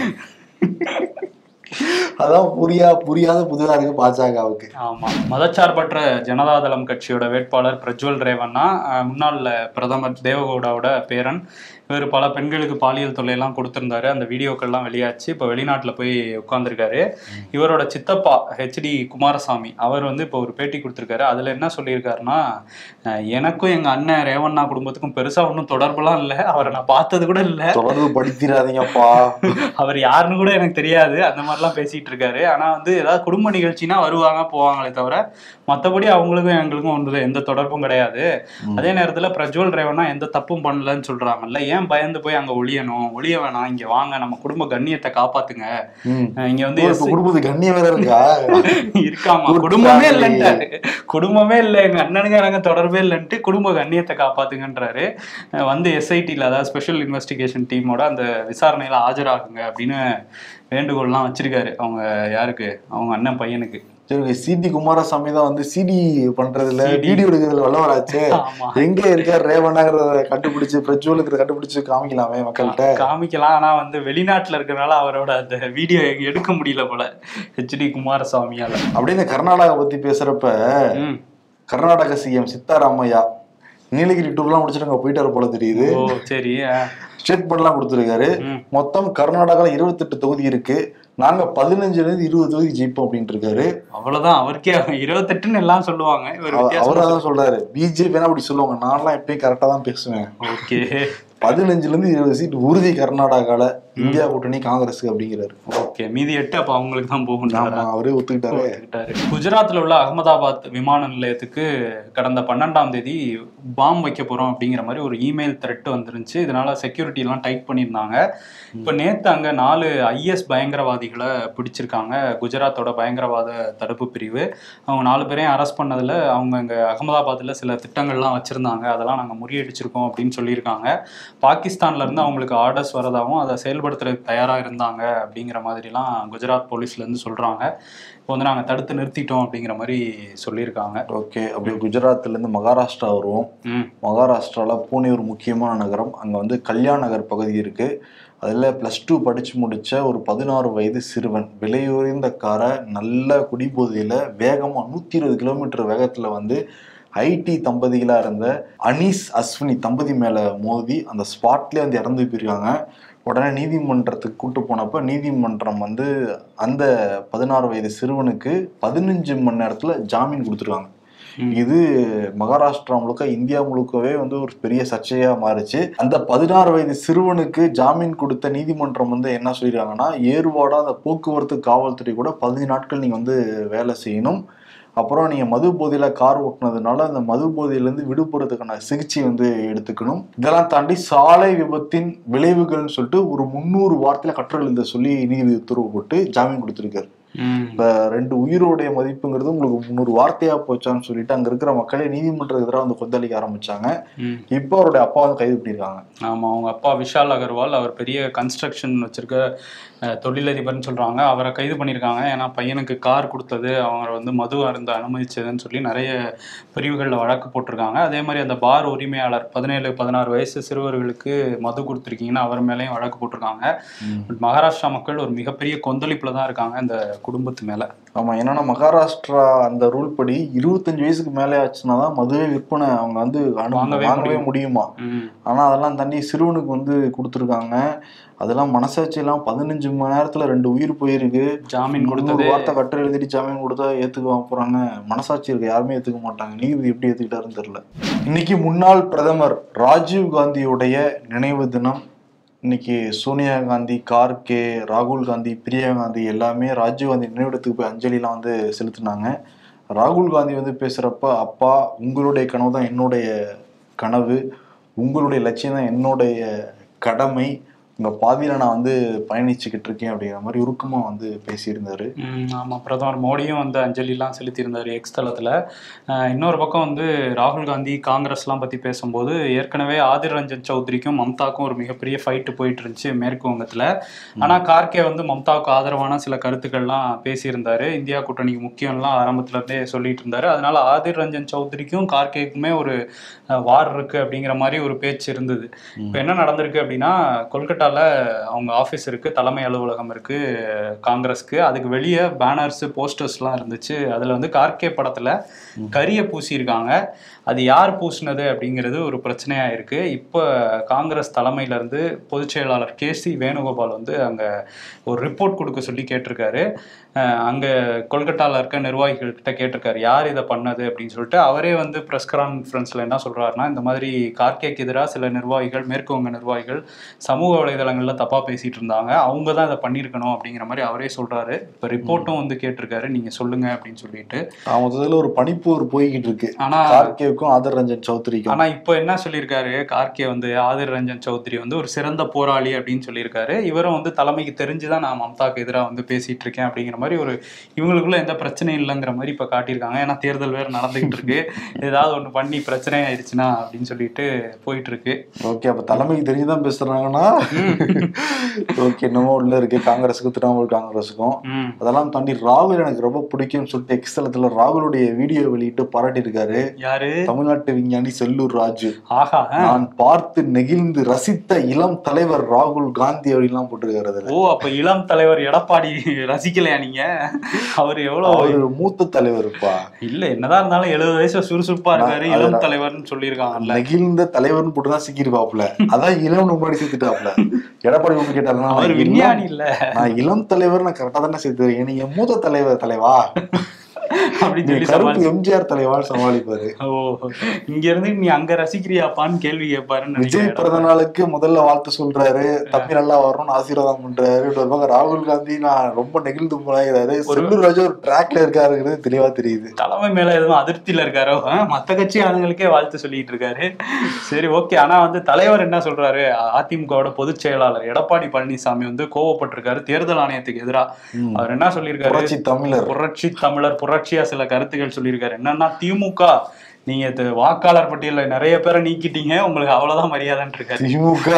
Speaker 1: அதான் புரியா புரியாத புதிதா இருக்கு பாஜகவுக்கு
Speaker 2: ஆமா மதச்சார்பற்ற ஜனதாதளம் கட்சியோட வேட்பாளர் பிரஜ்வல் ரேவண்ணா அஹ், முன்னாள் பிரதமர் தேவகவுடாவோட பேரன் இவர் பல பெண்களுக்கு பாலியல் தொல்லையெல்லாம் கொடுத்திருந்தாரு அந்த வீடியோக்கள்லாம் வெளியாச்சு இப்போ வெளிநாட்டுல போய் உட்கார்ந்திருக்காரு இவரோட சித்தப்பா ஹெச்டி குமாரசாமி அவர் வந்து இப்போ ஒரு பேட்டி கொடுத்திருக்காரு அதுல என்ன சொல்லியிருக்காருன்னா அஹ், எனக்கும் எங்க அண்ணன் ரேவண்ணா குடும்பத்துக்கும் பெருசா ஒன்றும் தொடர்புலாம் இல்லை அவரை நான் பார்த்தது கூட இல்லை
Speaker 1: தொடர்பு படுத்திடாதீங்கப்பா
Speaker 2: அவர் யாருன்னு கூட எனக்கு தெரியாது அந்த மாதிரிலாம் பேசிட்டு இருக்காரு ஆனா வந்து ஏதாவது குடும்ப நிகழ்ச்சினா வருவாங்க போவாங்களே தவிர மத்தபடி அவங்களுக்கும் எங்களுக்கும் ஒன்று எந்த தொடர்பும் கிடையாது
Speaker 1: ம்.
Speaker 2: அதே நேரத்துல பிரஜ்வல் ரேவனா எந்த தப்பும் பண்ணலன்னு சொல்றாங்கல்ல ஏன் பயந்து போய் அங்க ஒளியணும் ஒளிய வேணாம் இங்க வாங்க நம்ம குடும்ப கண்ணியத்தை காப்பாத்துங்க
Speaker 1: ம்.
Speaker 2: அஹ் இங்க வந்து
Speaker 1: இப்ப குடும்பத்துக்கு கண்ணியம் வேற இருக்கா
Speaker 2: இருக்காமா
Speaker 1: Good
Speaker 2: குடும்பமே
Speaker 1: family.
Speaker 2: இல்லைன்ட்டாரு குடும்பமே இல்லை எங்க அண்ணனுங்க எனக்கு தொடர்பே இல்லைன்ட்டு குடும்ப கண்ணியத்தை காப்பாத்துங்கன்றாரு அஹ் வந்து எஸ்ஐடியில் அதாவது ஸ்பெஷல் இன்வெஸ்டிகேஷன் டீமோட அந்த விசாரணையில ஆஜராகுங்க அப்படின்னு வேண்டுகோள்லாம் வச்சிருக்காரு அவங்க யாருக்கு அவங்க அண்ணன் பையனுக்கு
Speaker 1: சரி சிடி குமாரசாமி தான் வந்து சிடி பண்றதுல
Speaker 2: CD.
Speaker 1: வீடியோ எடுக்கிறதுல வல்லவராச்சு
Speaker 2: ஆமா
Speaker 1: எங்க இருக்கார் ரேவண்ணாங்கிறத கண்டுபிடிச்சு பிரஜ்வலுங்கிறத கண்டுபிடிச்சு காமிக்கலாமே மக்கள்கிட்ட
Speaker 2: காமிக்கலாம் ஆனா வந்து வெளிநாட்டுல இருக்கறனால அவரோட அந்த வீடியோ எடுக்க முடியல போல ஹெச்டி குமாரசாமியால
Speaker 1: அப்படியே இந்த கர்நாடகா பத்தி பேசுறப்ப
Speaker 2: ம்.
Speaker 1: கர்நாடக சிஎம் சித்தாராமையா நீலகிரி டூர்லாம் முடிச்சுட்டு அங்க போயிட்டாரு போல தெரியுது
Speaker 2: ஓ சரி அஹ்,
Speaker 1: ஸ்டேட்மெண்ட்லாம் கொடுத்துருக்காரு
Speaker 2: ம்.
Speaker 1: மொத்தம் கர்நாடகால இருபத்தெட்டு தொகுதி இருக்கு நாங்க பதினஞ்சுல இருந்து இருபது தொகுதி ஜெயிப்போம் அப்படின்ட்டு இருக்காரு
Speaker 2: அவ்வளவுதான் அவருக்கே இருபத்தெட்டுன்னு எல்லாம் சொல்லுவாங்க இவர்
Speaker 1: அவ-
Speaker 2: வித்தியாசமா
Speaker 1: அவரா தான் சொல்றாரு பிஜேபி அப்படி சொல்லுவாங்க நான்லாம் எப்பயும் கரெக்டா தான் பேசுவேன்
Speaker 2: ஓகே
Speaker 1: பதினஞ்சுல இருந்து இருபது சீட் உறுதி கர்நாடகால இந்தியா கூட்டணி காங்கிரஸ் அப்படிங்கிறாரு
Speaker 2: ஓகே மீதி எட்டு அப்ப அவங்களுக்கு தான் போகும்
Speaker 1: ஆமா அவரே ஒத்துக்கிட்டாரு
Speaker 2: ஒத்துக்கிட்டாரு. குஜராத்ல உள்ள அகமதாபாத் விமான நிலையத்துக்கு கடந்த பன்னெண்டாம் தேதி பாம் வைக்க போறோம் அப்படிங்கிற மாதிரி ஒரு இமெயில் த்ரெட் வந்துருந்துச்சு இதனால செக்யூரிட்டி எல்லாம் டைட் பண்ணியிருந்தாங்க இப்ப நேத்து அங்க நாலு ஐஎஸ் பயங்கரவாதிகளை பிடிச்சிருக்காங்க குஜராத்தோட பயங்கரவாத தடுப்பு பிரிவு அவங்க நாலு பேரையும் அரெஸ்ட் பண்ணதுல அவங்க அங்க அகமதாபாத்ல சில திட்டங்கள்லாம் வச்சிருந்தாங்க அதெல்லாம் நாங்க முறியடிச்சிருக்கோம் அப்படின்னு சொல்லியிருக்காங்க பாகிஸ்தான்ல இருந்து அவங்களுக்கு ஆர்டர்ஸ் வரதாகவும் அதை செயல்படுத்துறதுக்கு தயாரா இருந்தாங்க அப்படிங்கிற மாதிரிலாம் குஜராத் போலீஸ்ல இருந்து சொல்றாங்க இப்போ வந்து நாங்க தடுத்து நிறுத்திட்டோம் அப்படிங்கிற மாதிரி சொல்லியிருக்காங்க
Speaker 1: ஓகே அப்படியே குஜராத்ல இருந்து மகாராஷ்டிரா வருவோம்
Speaker 2: ம்
Speaker 1: மகாராஷ்டிரால பூனே ஒரு முக்கியமான நகரம் அங்க வந்து கல்யாண் நகர் பகுதி இருக்கு அதுல பிளஸ் டூ படிச்சு முடிச்ச ஒரு பதினாறு வயது சிறுவன் விலையுறைந்த காரை நல்ல குடிபோதையில வேகமா நூத்தி இருபது கிலோமீட்டர் வேகத்துல வந்து ஐடி தம்பதிகளா இருந்த அனீஸ் அஸ்வினி தம்பதி மேல மோதி அந்த ஸ்பாட்லயே வந்து இறந்து போயிருக்காங்க உடனே நீதிமன்றத்துக்கு கூட்டு போனப்ப நீதிமன்றம் வந்து அந்த பதினாறு வயது சிறுவனுக்கு பதினஞ்சு மணி நேரத்துல ஜாமீன் கொடுத்துருக்காங்க
Speaker 2: ம்.
Speaker 1: இது மகாராஷ்டிரா முழுக்க இந்தியா முழுக்கவே வந்து ஒரு பெரிய சர்ச்சையா மாறுச்சு அந்த பதினாறு வயது சிறுவனுக்கு ஜாமீன் கொடுத்த நீதிமன்றம் வந்து என்ன சொல்லிருக்காங்கன்னா ஏறுவாடா அந்த போக்குவரத்து காவல்துறை கூட பதினஞ்சு நாட்கள் நீங்க வந்து வேலை செய்யணும் அப்புறம் நீங்க மது போதையில கார் ஓட்டுனதுனால அந்த மது போதையிலேருந்து விடுபடுறதுக்கான சிகிச்சை வந்து எடுத்துக்கணும் இதெல்லாம் தாண்டி சாலை விபத்தின் விளைவுகள்னு சொல்லிட்டு ஒரு முந்நூறு வார்த்தையில கட்டுரை எழுத சொல்லி நீதிபதி உத்தரவு போட்டு ஜாமீன் கொடுத்திருக்காரு
Speaker 2: ம்
Speaker 1: இப்ப ரெண்டு உயிரோடைய மதிப்புங்கிறது உங்களுக்கு முந்நூறு வார்த்தையா போச்சான்னு சொல்லிட்டு அங்க இருக்கிற மக்களே நீதிமன்றத்துக்கு எதிராக வந்து கொந்தளிக்க ஆரம்பிச்சாங்க
Speaker 2: ம்
Speaker 1: இப்போ அவருடைய அப்பா வந்து கைது பண்ணியிருக்காங்க
Speaker 2: ஆமா அவங்க அப்பா விஷால் அகர்வால் அவர் பெரிய கன்ஸ்ட்ரக்ஷன் வச்சிருக்க அஹ், தொழிலதிபர்னு சொல்றாங்க அவரை கைது பண்ணியிருக்காங்க ஏன்னா பையனுக்கு கார் கொடுத்தது அவரை வந்து மது அருந்த அனுமதிச்சதுன்னு சொல்லி நிறைய பிரிவுகளில் வழக்கு போட்டிருக்காங்க அதே மாதிரி அந்த பார் உரிமையாளர் பதினேழு பதினாறு வயசு சிறுவர்களுக்கு மது கொடுத்துருக்கீங்கன்னு அவர் மேலேயும் வழக்கு போட்டிருக்காங்க பட் மகாராஷ்டிரா மக்கள் ஒரு மிகப்பெரிய கொந்தளிப்புல தான் இருக்காங்க இந்த குடும்பத்து மேல
Speaker 1: ஆமா என்னன்னா மகாராஷ்டிரா அந்த ரூல் படி இருபத்தஞ்சு வயசுக்கு மேலே ஆச்சுன்னா தான் மதுவை விற்பனை அவங்க வந்து அனு-
Speaker 2: வாங்கவே
Speaker 1: வாங்கவே
Speaker 2: முடியும்.
Speaker 1: முடியுமா
Speaker 2: ம்
Speaker 1: ஆனா அதெல்லாம் தாண்டி சிறுவனுக்கு வந்து கொடுத்துருக்காங்க அதெல்லாம் மனசாட்சி எல்லாம் பதினஞ்சு மணி நேரத்துல ரெண்டு உயிர் போயிருக்கு
Speaker 2: ஜாமீன்
Speaker 1: முந்நூறு
Speaker 2: கொடுத்தது
Speaker 1: வார்த்தை கட்டுரை எழுதிட்டு ஜாமீன் கொடுத்தா ஏத்துக்க போறாங்க மனசாட்சி இருக்கு யாருமே ஏத்துக்க மாட்டாங்க நீதிபதி எப்படி ஏத்துக்கிட்டாருன்னு தெரியல இன்னைக்கு முன்னாள் பிரதமர் ராஜீவ் காந்தியுடைய நினைவு தினம் இன்னைக்கு சோனியா காந்தி கார்கே ராகுல் காந்தி பிரியா காந்தி எல்லாமே ராஜீவ் காந்தி நினைவிடத்துக்கு போய் அஞ்சலிலாம் வந்து செலுத்தினாங்க ராகுல் காந்தி வந்து பேசுறப்ப அப்பா உங்களுடைய கனவு தான் என்னுடைய கனவு உங்களுடைய லட்சியம் தான் என்னுடைய கடமை உங்க பாதியில நான் வந்து பயணிச்சுக்கிட்டு இருக்கேன் அப்படிங்கிற மாதிரி உருக்கமா வந்து பேசியிருந்தாரு
Speaker 2: ம், ஆமா பிரதமர் மோடியும் வந்து அஞ்சலிலாம் செலுத்தியிருந்தார் எக்ஸ் தளத்துல அஹ், இன்னொரு பக்கம் வந்து ராகுல் காந்தி காங்கிரஸ்லாம் பத்தி பேசும்போது ஏற்கனவே ஆதிர் ரஞ்சன் சௌத்ரிக்கும் மம்தாக்கும் ஒரு மிகப்பெரிய ஃபைட்டு போயிட்டு இருந்துச்சு மேற்கு வங்கத்துல ஆனா கார்கே வந்து மம்தாவுக்கு ஆதரவான சில கருத்துக்கள்லாம் பேசியிருந்தாரு இந்தியா கூட்டணிக்கு முக்கியம்லாம் ஆரம்பத்துல இருந்தே சொல்லிட்டு இருந்தாரு அதனால ஆதிர் ரஞ்சன் சௌத்ரிக்கும் கார்கேக்குமே ஒரு அஹ், வார் இருக்கு அப்படிங்கிற மாதிரி ஒரு பேச்சு இருந்தது இப்போ என்ன நடந்திருக்கு அப்படின்னா கொல்கட்டால அவங்க ஆஃபீஸ் இருக்கு தலைமை அலுவலகம் இருக்கு காங்கிரஸ்க்கு அதுக்கு வெளியே பேனர்ஸ் போஸ்டர்ஸ்லாம் இருந்துச்சு அதுல வந்து கார்கே படத்துல கரிய பூசியிருக்காங்க அது யார் பூசினது அப்படிங்கிறது ஒரு பிரச்சனையா இருக்கு இப்போ காங்கிரஸ் தலைமையில இருந்து பொதுச் செயலாளர் கே சி வேணுகோபால் வந்து அங்க ஒரு ரிப்போர்ட் கொடுக்க சொல்லி கேட்டிருக்காரு அஹ் அங்க கொல்கட்டால இருக்க நிர்வாகிகள் கிட்ட கேட்டிருக்காரு யார் இதை பண்ணது அப்படின்னு சொல்லிட்டு அவரே வந்து பிரஸ் கான்ஃபரன்ஸ்ல என்ன சொல்றாருன்னா இந்த மாதிரி கார்கேக்கு எதிராக சில நிர்வாகிகள் மேற்கு வங்க நிர்வாகிகள் சமூக வலைதளங்கள்ல தப்பா பேசிட்டு இருந்தாங்க அவங்க தான் இதை பண்ணியிருக்கணும் அப்படிங்கிற மாதிரி அவரே சொல்றாரு இப்போ ரிப்போர்ட்டும் வந்து கேட்டிருக்காரு நீங்க சொல்லுங்க அப்படின்னு சொல்லிட்டு
Speaker 1: ஆஹ் மொத்தத்துல ஒரு பனிப்போர் போய்கிட்டு இருக்கு
Speaker 2: ஆனா
Speaker 1: கார்கேவுக்கும் ஆதர் ரஞ்சன் சௌத்ரிக்கும்
Speaker 2: ஆனா இப்போ என்ன சொல்லியிருக்காரு கார்கே வந்து ஆதிர் ரஞ்சன் சௌத்ரி வந்து ஒரு சிறந்த போராளி அப்படின்னு சொல்லியிருக்காரு இவரும் வந்து தலைமைக்கு தெரிஞ்சுதான் நான் மம்தாக்கு எதிராக வந்து பேசிட்டு இருக்கேன் அப்படிங்கிற மாதிரி ஒரு இவங்களுக்குள்ள எந்த பிரச்சனையும் இல்லைங்கிற மாதிரி இப்ப காட்டியிருக்காங்க ஏன்னா தேர்தல் வேற நடந்துகிட்டு இருக்கு ஏதாவது ஒண்ணு பண்ணி பிரச்சனை ஆயிடுச்சுன்னா அப்படின்னு சொல்லிட்டு போயிட்டு இருக்கு
Speaker 1: ஓகே அப்ப தலைமைக்கு தெரிஞ்சுதான் பேசுறாங்கன்னா ஓகே என்னமோ உள்ள இருக்கு காங்கிரஸுக்கும் திரிணாமுல் காங்கிரஸுக்கும்
Speaker 2: ம்
Speaker 1: அதெல்லாம் தாண்டி ராகுல் எனக்கு ரொம்ப பிடிக்கும்னு சொல்லிட்டு எக்ஸ்தலத்துல ராகுலுடைய வீடியோ வெளியிட்டு பாராட்டி இருக்காரு
Speaker 2: யாரு
Speaker 1: தமிழ்நாட்டு விஞ்ஞானி செல்லூர் ராஜு
Speaker 2: ஆஹா ஆ.
Speaker 1: நான் பார்த்து நெகிழ்ந்து ரசித்த இளம் தலைவர் ராகுல் காந்தி அப்படின்லாம் போட்டிருக்காரு அதுல
Speaker 2: ஓ அப்ப இளம் தலைவர் எடப்பாடி ரசிக்கலையா நீங்க அவர் எவ்வளவு
Speaker 1: அவரு மூத்த தலைவருப்பா
Speaker 2: இல்ல என்னதான் இருந்தாலும் எழுபது வயசுல சுறுசுறுப்பா இருக்காரு
Speaker 1: நான்
Speaker 2: இளம்
Speaker 1: அதுதான்.
Speaker 2: தலைவர்னு சொல்லியிருக்காங்கல்ல
Speaker 1: நெகிழ்ந்த தலைவர்னு போட்டுதான் சிக்கிருப்பாப்ல அதான் இளம் முன்னாடி சேர்த்துட்டாப்ல எடப்பாடி ஒண்ணு கேட்டாருன்னா
Speaker 2: அவர்
Speaker 1: நான்
Speaker 2: விஞ்ஞானி
Speaker 1: இளம்-
Speaker 2: இல்ல
Speaker 1: நான் இளம் தலைவர் நான் கரெக்டா தானே சேர்த்து நீங்க மூத்த தலைவர் தலைவா
Speaker 2: அப்படின்னு
Speaker 1: நீ
Speaker 2: சொல்லி
Speaker 1: கருப்பு
Speaker 2: சமாளிச்சு
Speaker 1: எம்ஜிஆர் தலைவான்னு சமாளிப்பாரு
Speaker 2: ஓ இங்க இருந்து நீ அங்க ரசிக்கிறியாப்பான்னு கேள்வி கேட்பாருன்னு
Speaker 1: விஜய்
Speaker 2: நினைக்கிறேன்
Speaker 1: பிறந்த நாளுக்கு முதல்ல வாழ்த்து சொல்றாரு தம்பி நல்லா வரணும்னு ஆசீர்வாதம் பண்றாரு இன்னொரு பக்கம் ராகுல் காந்தி நான் ரொம்ப நெகிழ்ந்து போனாங்கிறாரு செல்லூர் ராஜு ஒரு ட்ராக்ல இருக்காருங்கிறது தெளிவா தெரியுது
Speaker 2: தலைமை மேல எதுவும் அதிருப்தியில இருக்காரோ ஆ, மத்த கட்சி ஆளுங்களுக்கே வாழ்த்து சொல்லிட்டு இருக்காரு சரி ஓகே ஆனா வந்து தலைவர் என்ன சொல்றாரு அதிமுகவோட பொதுச் செயலாளர் எடப்பாடி பழனிசாமி வந்து கோவப்பட்டிருக்காரு தேர்தல் ஆணையத்துக்கு எதிரா
Speaker 1: ம்.
Speaker 2: அவர் என்ன சொல்லியிருக்காரு
Speaker 1: புரட்சி தமிழர்
Speaker 2: புரட்சி தமிழர் புரட்சியா சில கருத்துக்கள் சொல்லியிருக்காரு என்னன்னா திமுக நீங்க இது வாக்காளர் பட்டியல்ல நிறைய பேரை நீக்கிட்டீங்க உங்களுக்கு அவ்வளவுதான் மரியாதைன்னு இருக்காரு
Speaker 1: திமுக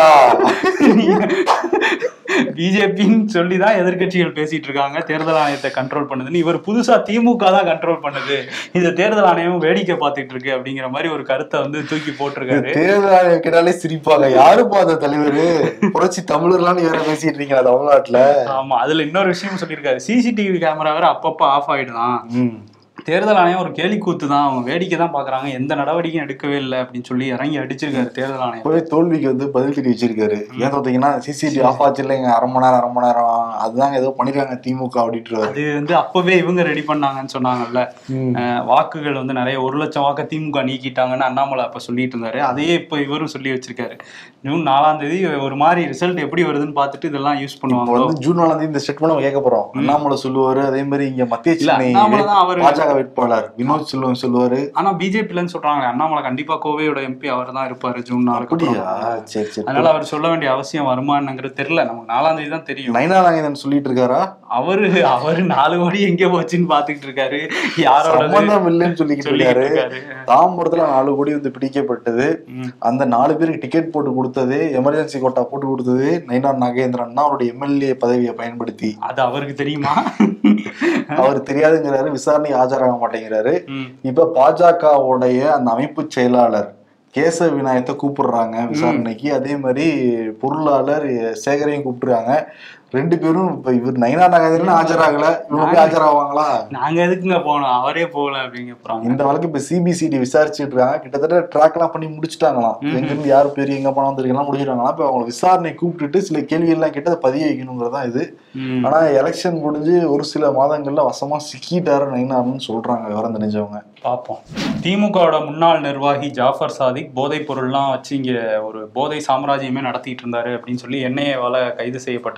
Speaker 2: பிஜேபின்னு சொல்லி தான் எதிர்க்கட்சிகள் பேசிட்டு இருக்காங்க தேர்தல் ஆணையத்தை கண்ட்ரோல் பண்ணுதுன்னு இவர் புதுசா திமுக தான் கண்ட்ரோல் பண்ணுது இந்த தேர்தல் ஆணையம் வேடிக்கை பார்த்துட்டு இருக்கு அப்படிங்கிற மாதிரி ஒரு கருத்தை வந்து தூக்கி போட்டிருக்காரு
Speaker 1: தேர்தல் ஆணையம் கேட்டாலே சிரிப்பாங்க யாருப்பா அந்த தலைவர் புரட்சி தமிழர்லாம் வேற பேசிட்டு இருக்கீங்க தமிழ்நாட்டுல
Speaker 2: ஆமா அதுல இன்னொரு விஷயம் சொல்லியிருக்காரு சிசிடிவி கேமரா வேற அப்பப்போ ஆஃப் ஆயிடுதான்
Speaker 1: ம்.
Speaker 2: தேர்தல் ஆணையம் ஒரு கேலி கூத்து தான் அவங்க வேடிக்கை தான் பாக்குறாங்க எந்த நடவடிக்கையும் எடுக்கவே இல்லை அப்படின்னு சொல்லி இறங்கி அடிச்சிருக்காரு தேர்தல் ஆணையம்
Speaker 1: இப்பவே தோல்விக்கு வந்து பதில் தெரிவிச்சிருக்காரு ஏன் பார்த்தீங்கன்னா சிசிடிவி ஆஃப் ஆச்சு இல்லைங்க அரை மணி நேரம் அரை மணி நேரம் அதுதாங்க ஏதோ பண்ணிருக்காங்க திமுக அப்படின்ட்டு
Speaker 2: அது வந்து அப்பவே இவங்க ரெடி பண்ணாங்கன்னு சொன்னாங்கல்ல அஹ் வாக்குகள் வந்து நிறைய ஒரு லட்சம் வாக்க திமுக நீக்கிட்டாங்கன்னு அண்ணாமலை அப்ப சொல்லிட்டு இருந்தாரு அதையே இப்ப இவரும் சொல்லி வச்சிருக்காரு ஜூன் நாலாம் தேதி ஒரு மாதிரி ரிசல்ட் எப்படி வருதுன்னு பார்த்துட்டு இதெல்லாம் யூஸ்
Speaker 1: இப்போ
Speaker 2: பண்ணுவாங்க
Speaker 1: வந்து ஜூன் நாலாம் தேதி இந்த ஸ்டேட்மெண்ட் நம்ம கேட்க போறோம் அண்ணாமலை சொல்லுவாரு அதே மாதிரி இங்க மத்திய
Speaker 2: இல்ல
Speaker 1: சென்னை
Speaker 2: அண்ணாமலை தான் அவரு
Speaker 1: பாஜக வேட்பாளர் வினோத் செல்வம் சொல்லுவாரு
Speaker 2: ஆனா பிஜேபிலன்னு சொல்றாங்க அண்ணாமலை கண்டிப்பா கோவையோட எம்பி அவர் தான் இருப்பாரு ஜூன் நாலுக்கு
Speaker 1: அப்படியா
Speaker 2: அப்புறம்.
Speaker 1: சரி சரி
Speaker 2: அதனால அவர் சொல்ல வேண்டிய அவசியம் வருமானங்கிறது தெரியல நமக்கு நாலாம் தேதி தான் தெரியும்
Speaker 1: நயனா நாகேந்திரன் சொல்லிட்டு இருக்காரா
Speaker 2: அவரு அவரு நாலு கோடி எங்க போச்சுன்னு பாத்துக்கிட்டு இருக்காரு யாரோட
Speaker 1: சம்பந்தம் இல்லைன்னு சொல்லிக்கிட்டு
Speaker 2: சொல்லிட்டு
Speaker 1: இருக்காரு
Speaker 2: இருக்காரு
Speaker 1: தாம்பரத்துல நாலு கோடி வந்து பிடிக்கப்பட்டது
Speaker 2: ம்.
Speaker 1: அந்த நாலு பேருக்கு டிக்கெட் போட்டு கொடுத்தது எமர்ஜென்சி கோட்டா போட்டு கொடுத்தது நயினார் நாகேந்திரன் தான் அவருடைய எம்எல்ஏ பதவியை பயன்படுத்தி
Speaker 2: அது அவருக்கு தெரியுமா
Speaker 1: அவர் தெரியாதுங்கிறாரு விசாரணை ஆஜராக மாட்டேங்கிறாரு
Speaker 2: ம்.
Speaker 1: இப்ப பாஜகவுடைய அந்த அமைப்பு செயலாளர் கேசவ விநாயகத்தை கூப்பிடுறாங்க விசாரணைக்கு அதே மாதிரி பொருளாளர் சேகரையும் கூப்பிட்டுருக்காங்க ரெண்டு பேரும் இப்ப இவர் நயனா நாகேந்திரன் ஆஜராகல இவங்க போய் ஆஜராவாங்களா
Speaker 2: நாங்க எதுக்குங்க போனோம் அவரே போகல அப்படிங்க போறாங்க
Speaker 1: இந்த வழக்கு இப்ப சிபிசிடி விசாரிச்சுட்டு இருக்காங்க கிட்டத்தட்ட ட்ராக் எல்லாம் பண்ணி முடிச்சுட்டாங்களாம் எங்க இருந்து யார் பேர் எங்க பணம் வந்திருக்கலாம் முடிச்சிட்டாங்களாம் இப்ப அவங்க விசாரணை கூப்பிட்டுட்டு சில கேள்வி எல்லாம் கேட்டு அதை பதிய வைக்கணுங்கிறதா இது
Speaker 2: ம்.
Speaker 1: ஆனா எலெக்ஷன் முடிஞ்சு ஒரு சில மாதங்கள்ல வசமா சிக்கிட்டாரு நைனார்னு சொல்றாங்க விவரம் தெரிஞ்சவங்க
Speaker 2: பார்ப்போம் திமுகவோட முன்னாள் நிர்வாகி ஜாஃபர் சாதிக் போதைப் பொருள்லாம் வச்சு இங்க ஒரு போதை சாம்ராஜ்யமே நடத்திட்டு இருந்தாரு அப்படின்னு சொல்லி என்ஐஏவால கைது செய்யப்பட்டாரு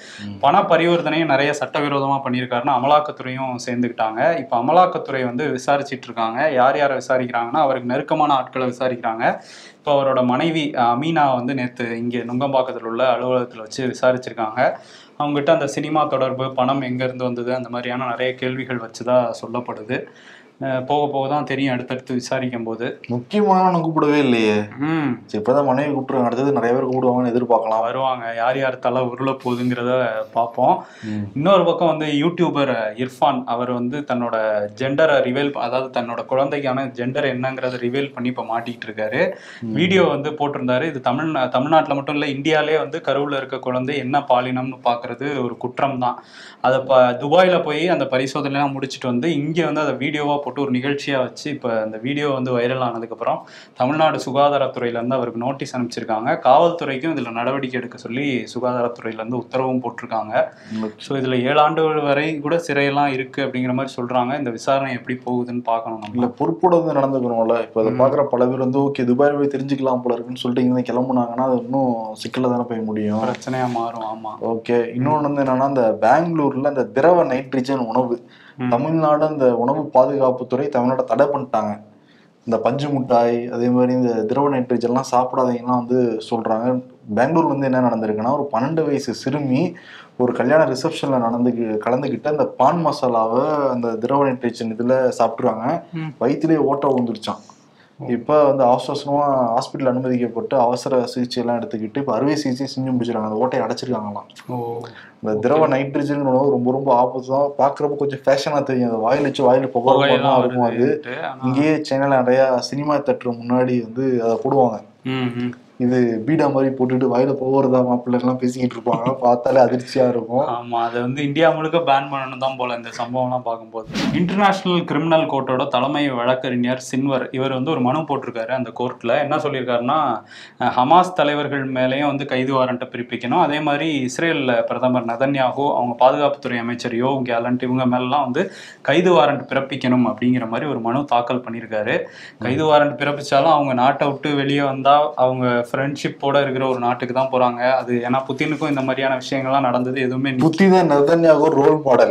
Speaker 2: பண பரிவர்த்தனையும் நிறைய சட்டவிரோதமா பண்ணியிருக்காருன்னு அமலாக்கத்துறையும் சேர்ந்துக்கிட்டாங்க இப்போ அமலாக்கத்துறை வந்து விசாரிச்சிட்டு இருக்காங்க யார் யாரை விசாரிக்கிறாங்கன்னா அவருக்கு நெருக்கமான ஆட்களை விசாரிக்கிறாங்க இப்போ அவரோட மனைவி அஹ், அமீனா வந்து நேற்று இங்கே நுங்கம்பாக்கத்தில் உள்ள அலுவலகத்தில் வச்சு விசாரிச்சிருக்காங்க அவங்ககிட்ட அந்த சினிமா தொடர்பு பணம் எங்கேருந்து வந்தது அந்த மாதிரியான நிறைய கேள்விகள் வச்சுதான் சொல்லப்படுது அஹ், போக போக தான் தெரியும் அடுத்தடுத்து விசாரிக்கும் போது
Speaker 1: முக்கியமான கூப்பிடவே இல்லையே
Speaker 2: ம்
Speaker 1: சரி, இப்பதான் மனைவி கூப்பிட்டுருங்க அடுத்தது நிறைய பேர் கூப்பிடுவாங்கன்னு எதிர்பார்க்கலாம்
Speaker 2: வருவாங்க யார் யார் தலை உருள போகுதுங்கிறத பார்ப்போம் இன்னொரு பக்கம் வந்து யூடியூபர் இர்ஃபான் அவர் வந்து தன்னோட ஜெண்டரை ரிவீல் அதாவது தன்னோட குழந்தைக்கான ஜெண்டர் என்னங்கிறத ரிவீல் பண்ணி இப்போ மாட்டிக்கிட்டு இருக்காரு வீடியோ வந்து போட்டிருந்தாரு இது தமிழ் தமிழ்நாட்டில் மட்டும் இல்லை இந்தியாலே வந்து கருவில் இருக்க குழந்தை என்ன பாலினம்னு பார்க்கறது ஒரு குற்றம் தான் அதை ப துபாயில் போய் அந்த பரிசோதனைலாம் முடிச்சுட்டு வந்து இங்கே வந்து அதை வீடியோவாக போட்டு ஒரு நிகழ்ச்சியாக வச்சு இப்போ அந்த வீடியோ வந்து வைரல் ஆனதுக்கப்புறம் தமிழ்நாடு சுகாதாரத்துறையிலேருந்து அவருக்கு நோட்டீஸ் அனுப்பிச்சிருக்காங்க காவல்துறைக்கும் இதில் நடவடிக்கை எடுக்க சொல்லி சுகாதாரத்துறையிலேருந்து உத்தரவும் போட்டிருக்காங்க ஸோ இதில் ஏழு ஆண்டுகள் வரை கூட சிறையெல்லாம் இருக்குது அப்படிங்கிற மாதிரி சொல்கிறாங்க இந்த விசாரணை எப்படி போகுதுன்னு பார்க்கணும் நம்ம
Speaker 1: இல்ல பொறுப்போட வந்து நடந்துக்கணும்ல இப்ப அதை
Speaker 2: ம்.
Speaker 1: பாக்குற பல பேர் வந்து ஓகே துபாய் போய் தெரிஞ்சுக்கலாம் போல இருக்குன்னு சொல்லிட்டு இங்க இருந்து கிளம்புனாங்கன்னா அது இன்னும் சிக்கல தானே போய் முடியும்
Speaker 2: பிரச்சனையாக மாறும் ஆமாம்
Speaker 1: ஓகே இன்னொன்னு வந்து என்னன்னா இந்த பெங்களூர்ல இந்த திரவ நைட்ரஜன் உணவு
Speaker 2: ம்.
Speaker 1: தமிழ்நாடு அந்த உணவு பாதுகாப்புத்துறை தமிழ்நாட்டை தடை பண்ணிட்டாங்க இந்த பஞ்சு மிட்டாய் அதே மாதிரி இந்த திரவ நைட்ரஜன்லாம் சாப்பிடாதீங்கலாம் வந்து சொல்றாங்க பெங்களூர் வந்து என்ன நடந்திருக்குன்னா ஒரு பன்னெண்டு வயசு சிறுமி ஒரு கல்யாண ரிசப்ஷன்ல நடந்து கலந்துக்கிட்டு அந்த பான் மசாலாவை அந்த திரவ நைட்ரஜன் இதுல சாப்பிட்றாங்க
Speaker 2: ம்.
Speaker 1: வயிற்றுலேயே ஓட்ட விழுந்துருச்சான் இப்போ வந்து அவசரமா ஹாஸ்பிட்டல் அனுமதிக்கப்பட்டு அவசர சிகிச்சை எல்லாம் எடுத்துக்கிட்டு இப்போ அறுவை சிகிச்சை செஞ்சு முடிச்சிருக்காங்க அந்த ஓட்டையை அடைச்சிருக்காங்களாம்
Speaker 2: ஓ
Speaker 1: இந்த திரவ நைட்ரஜன் உணவு ரொம்ப ரொம்ப ஆபத்து தான் பாக்குறப்ப கொஞ்சம் ஃபேஷனா தெரியும் அந்த வாயில் வச்சு வாயில புகை
Speaker 2: புகையெல்லாம்
Speaker 1: இருக்கும் அது
Speaker 2: வருதுன்ட்டு, ஆனா-
Speaker 1: இங்கேயே சென்னையில நிறைய சினிமா தேட்டர் முன்னாடி வந்து அதை போடுவாங்க
Speaker 2: ம், ம்.
Speaker 1: இது பீடா மாதிரி போட்டுட்டு வாயில போகிறதா மாப்பிள்ளைலாம் பேசிக்கிட்டு இருப்பாங்க பார்த்தாலே அதிர்ச்சியா இருக்கும்
Speaker 2: ஆமா அதை வந்து இந்தியா முழுக்க பேன் பண்ணணும் தான் போல இந்த சம்பவம்லாம் பார்க்கும்போது இன்டர்நேஷனல் கிரிமினல் கோர்ட்டோட தலைமை வழக்கறிஞர் சின்வர் இவர் வந்து ஒரு மனு போட்டிருக்காரு அந்த கோர்ட்ல என்ன சொல்லியிருக்காருன்னா அஹ், ஹமாஸ் தலைவர்கள் மேலேயும் வந்து கைது வாரண்ட்டை பிறப்பிக்கணும் அதே மாதிரி இஸ்ரேல்ல பிரதமர் நதன்யாகு அவங்க பாதுகாப்புத்துறை அமைச்சர் யோ கேலண்ட் இவங்க மேலாம் வந்து கைது வாரண்ட் பிறப்பிக்கணும் அப்படிங்கிற மாதிரி ஒரு மனு தாக்கல் பண்ணியிருக்காரு கைது வாரண்ட் பிறப்பிச்சாலும் அவங்க நாட்டை விட்டு வெளியே வந்தா அவங்க ஃப்ரெண்ட்ஷிப்போட இருக்கிற ஒரு நாட்டுக்கு தான் போறாங்க அது ஏன்னா புத்தினுக்கும் இந்த மாதிரியான விஷயங்கள்லாம் நடந்தது எதுவுமே நி-
Speaker 1: புத்தி தான் நெதன்யாகு ரோல் மாடல்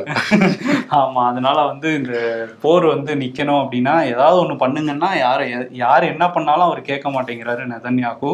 Speaker 2: ஆமா அதனால வந்து இந்த போர் வந்து நிக்கணும் அப்படின்னா ஏதாவது ஒண்ணு பண்ணுங்கன்னா யாரு யார் என்ன பண்ணாலும் அவர் கேட்க மாட்டேங்கிறாரு நெதன்யாகு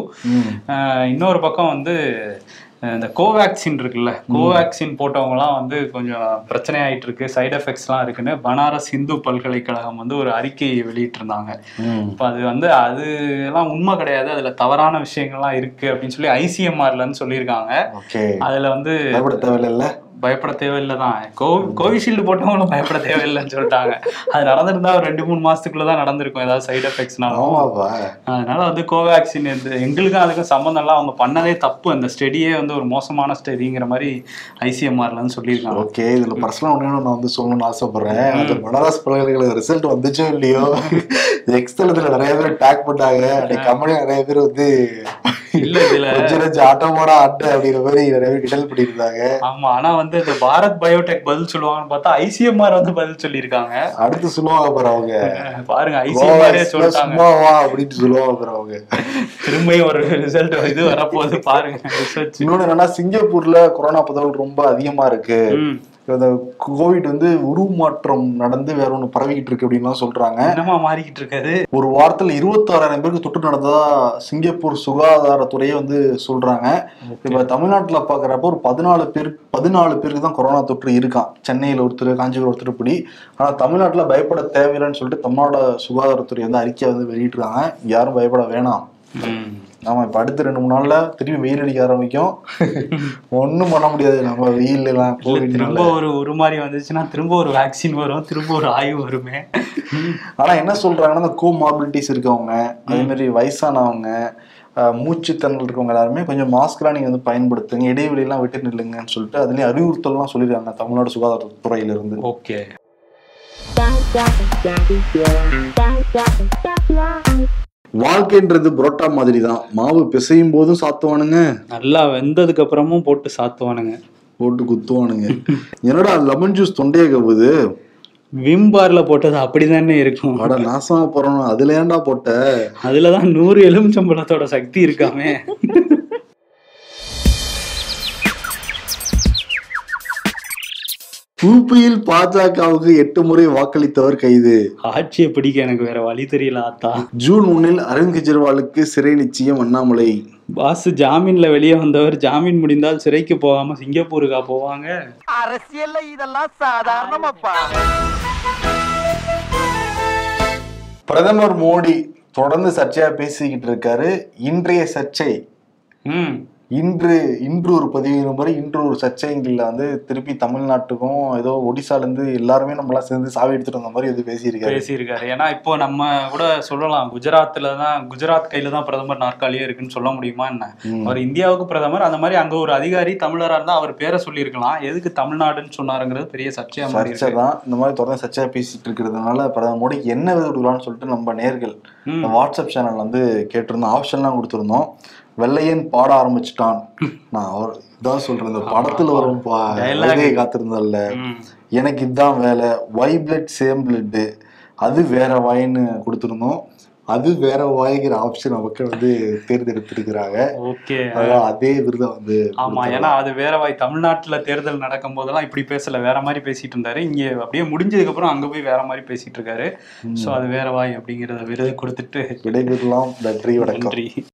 Speaker 2: ஆஹ் இன்னொரு பக்கம் வந்து அஹ் இந்த கோவேக்சின் இருக்குல்ல கோவேக்சின் போட்டவங்கலாம் வந்து கொஞ்சம் பிரச்சனை ஆயிட்டு இருக்கு சைடு எஃபெக்ட்ஸ்லாம் இருக்குன்னு பனாரஸ் இந்து பல்கலைக்கழகம் வந்து ஒரு அறிக்கை வெளியிட்டிருந்தாங்க இப்போ அது வந்து அது எல்லாம் உண்மை கிடையாது அதுல தவறான விஷயங்கள்லாம் இருக்கு அப்படின்னு சொல்லி ஐசிஎம்ஆர்லன்னு சொல்லியிருக்காங்க
Speaker 1: ஓகே
Speaker 2: அதுல வந்து
Speaker 1: பயப்பட தேவையில்ல
Speaker 2: பயப்பட தேவையில்லை தான் கோ கோவிஷீல்டு போட்டவங்களும் பயப்பட தேவையில்லைன்னு சொல்லிட்டாங்க அது நடந்திருந்தா ஒரு ரெண்டு மூணு மாசத்துக்குள்ள தான் நடந்திருக்கும் ஏதாவது சைடு எஃபெக்ட்ஸ்னாலும்
Speaker 1: ஆமாப்பா
Speaker 2: அதனால வந்து கோவேக்சின் இந்த எங்களுக்கும் அதுக்கும் சம்மந்தம் இல்லை அவங்க பண்ணதே தப்பு அந்த ஸ்டடியே வந்து ஒரு மோசமான ஸ்டடிங்கிற மாதிரி ஐசிஎம்ஆர்லன்னு சொல்லியிருக்காங்க
Speaker 1: ஓகே இதுல பர்சனல் ஒண்ணு நான் வந்து சொல்லணும்னு ஆசைப்படுறேன் அந்த பனாரஸ் பல்கலைக்கழக ரிசல்ட் வந்துச்சோ இல்லையோ எக்ஸ்தலத்துல நிறைய பேர் டேக் பண்ணாங்க அன்னைக்கு கம்பெனி நிறைய பேர் வந்து
Speaker 2: இல்ல இதுல
Speaker 1: கொஞ்சம் கொஞ்சம் ஆட்டோமோட ஆட்டு அப்படிங்கிற மாதிரி நிறைய பேர் கிண்டல் பண்ணியிருந்தாங்க
Speaker 2: ஆமா ஆனா வந்து இந்த பாரத் பயோடெக் பதில் சொல்லுவாங்கன்னு பார்த்தா ஐசிஎம்ஆர் வந்து பதில் சொல்லியிருக்காங்க
Speaker 1: அடுத்து சொல்லுவாங்க பாரு அவங்க
Speaker 2: பாருங்க ஐசிஎம்ஆரே சொல்லிட்டாங்க
Speaker 1: சும்மாவா அப்படின்னு சொல்லுவாங்க பாரு அவங்க
Speaker 2: திரும்பியும் ஒரு ரிசல்ட் இது வரப்போகுது பாருங்க ரிசர்ச்
Speaker 1: இன்னொன்னு என்னன்னா சிங்கப்பூர்ல கொரோனா பரவல் ரொம்ப அதிகமா இருக்கு
Speaker 2: ம்
Speaker 1: இந்த கோவிட் வந்து உருமாற்றம் நடந்து வேற ஒண்ணு பரவிக்கிட்டு இருக்கு அப்படின்லாம் சொல்றாங்க
Speaker 2: என்னமா மாறிக்கிட்டு இருக்காது
Speaker 1: ஒரு வாரத்துல இருபத்தாறாயிரம் பேருக்கு தொற்று நடந்ததா சிங்கப்பூர் சுகாதாரத்துறையே வந்து சொல்றாங்க இப்ப தமிழ்நாட்டுல பாக்குறப்ப ஒரு பதினாலு பேர் பதினாலு பேருக்கு தான் கொரோனா தொற்று இருக்கான் சென்னையில ஒருத்தர் காஞ்சிபுரம் ஒருத்தர் இப்படி ஆனா தமிழ்நாட்டுல பயப்பட தேவையில்லைன்னு சொல்லிட்டு தமிழ்நாடு சுகாதாரத்துறை வந்து அறிக்கை வந்து வெளியிட்டிருக்காங்க யாரும் பயப்பட வேணாம்
Speaker 2: ம்.
Speaker 1: ஆமா இப்ப அடுத்த ரெண்டு மூணு நாள்ல திரும்பி வெயில் அடிக்க ஆரம்பிக்கும் ஒண்ணும் பண்ண முடியாது நம்ம வெயில் எல்லாம்
Speaker 2: இல்ல,
Speaker 1: கோவிட்னால
Speaker 2: திரும்ப ஒரு ஒரு மாதிரி வந்துச்சுன்னா திரும்ப ஒரு வேக்சின் வரும் திரும்ப ஒரு ஆய்வு வருமே
Speaker 1: ஆனா என்ன சொல்றாங்கன்னா இந்த கோமாபிலிட்டிஸ் இருக்கவங்க அதே மாதிரி வயசானவங்க அஹ், மூச்சுத்திணறல் இருக்கவங்க எல்லாருமே கொஞ்சம் மாஸ்க்லாம் நீங்க வந்து பயன்படுத்துங்க இடைவெளியெல்லாம் விட்டு நில்லுங்கன்னு சொல்லிட்டு அதுலயும் அறிவுறுத்தல்லாம் சொல்லிருக்காங்க தமிழ்நாடு சுகாதாரத்துறையில இருந்து
Speaker 2: ஓகே
Speaker 1: வாழ்க்கைன்றது புரோட்டா மாதிரி தான் மாவு பிசையும் போதும் சாத்துவானுங்க
Speaker 2: நல்லா வெந்ததுக்கு அப்புறமும் போட்டு சாத்துவானுங்க
Speaker 1: போட்டு குத்துவானுங்க என்னடா லெமன் ஜூஸ் தொண்டையை கவுது
Speaker 2: விம் பார்ல போட்டது அப்படிதானே இருக்கும்
Speaker 1: அட நாசமா போறோம் அதுல ஏன்டா போட்ட
Speaker 2: அதுலதான் நூறு எலுமிச்சம்பழத்தோட சக்தி இருக்காமே
Speaker 1: யூபியில் பாஜகவுக்கு எட்டு முறை வாக்களித்தவர் கைது
Speaker 2: ஆட்சியை பிடிக்க எனக்கு வேற வழி தெரியல ஆத்தா
Speaker 1: ஜூன் ஒன்னில் அரவிந்த் கெஜ்ரிவாலுக்கு சிறை நிச்சயம் அண்ணாமலை
Speaker 2: பாஸ் ஜாமீன்ல வெளியே வந்தவர் ஜாமீன் முடிந்தால் சிறைக்கு போகாம சிங்கப்பூருக்கா போவாங்க
Speaker 3: அரசியல்ல இதெல்லாம் சாதாரணமாப்பா
Speaker 1: பிரதமர் மோடி தொடர்ந்து சர்ச்சையா பேசிக்கிட்டு இருக்காரு இன்றைய சர்ச்சை
Speaker 2: ம்
Speaker 1: இன்று இன்று ஒரு பதிவு நம்பர் இன்று ஒரு சர்ச்சைங்கள்ல வந்து திருப்பி தமிழ்நாட்டுக்கும் ஏதோ ஒடிசால இருந்து எல்லாருமே நம்மளாம் சேர்ந்து சாவி எடுத்துட்டு வந்த மாதிரி இது பேசியிருக்காரு
Speaker 2: பேசியிருக்காரு ஏன்னா இப்போ நம்ம கூட சொல்லலாம் குஜராத்ல தான் குஜராத் கையில தான் பிரதமர் நாற்காலியே இருக்குன்னு சொல்ல முடியுமா என்ன
Speaker 1: ம்.
Speaker 2: அவர் இந்தியாவுக்கு பிரதமர் அந்த மாதிரி அங்க ஒரு அதிகாரி தமிழரா இருந்தா அவர் பேரை சொல்லியிருக்கலாம் எதுக்கு தமிழ்நாடுன்னு சொன்னாருங்கிறது பெரிய சர்ச்சையா மாறி
Speaker 1: சர்ச்சை
Speaker 2: இருக்கு
Speaker 1: தான் இந்த மாதிரி தொடர்ந்து சர்ச்சையா பேசிட்டு இருக்கிறதுனால பிரதமர் மோடிக்கு என்ன விருது கொடுக்கலாம்னு சொல்லிட்டு நம்ம நேர்கள்
Speaker 2: ம்.
Speaker 1: இந்த வாட்ஸ்அப் சேனல் வந்து கேட்டிருந்தோம் ஆப்ஷன்லாம் கொடுத்துருந்தோம் வெள்ளையன் பாட ஆரம்பிச்சுட்டான் நான் அவர் இதான் சொல்றேன் இந்த படத்துல வரும் பா-
Speaker 2: Dialogue.
Speaker 1: வைகையை காத்திருந்தல்ல
Speaker 2: ம்.
Speaker 1: எனக்கு இதுதான் வேலை ஒய் பிளட் சேம் பிளட் அது வேற வாயின்னு கொடுத்துருந்தோம் அது வேற வாய்ங்கிற ஆப்ஷன் மக்கள் வந்து தேர்ந்தெடுத்திருக்கிறாங்க
Speaker 2: ஓகே
Speaker 1: அதான் அதே விருதை வந்து
Speaker 2: ஆமா ஏன்னா அது வேற வாய் தமிழ்நாட்டுல தேர்தல் நடக்கும் போதெல்லாம் இப்படி பேசல வேற மாதிரி பேசிட்டு இருந்தாரு இங்க அப்படியே முடிஞ்சதுக்கு அப்புறம் அங்க போய் வேற மாதிரி பேசிட்டு இருக்காரு சோ அது வேற வாய் அப்படிங்கறத விருது கொடுத்துட்டு
Speaker 1: விடைபெறலாம் நன்றி வணக்கம்
Speaker 2: நன்றி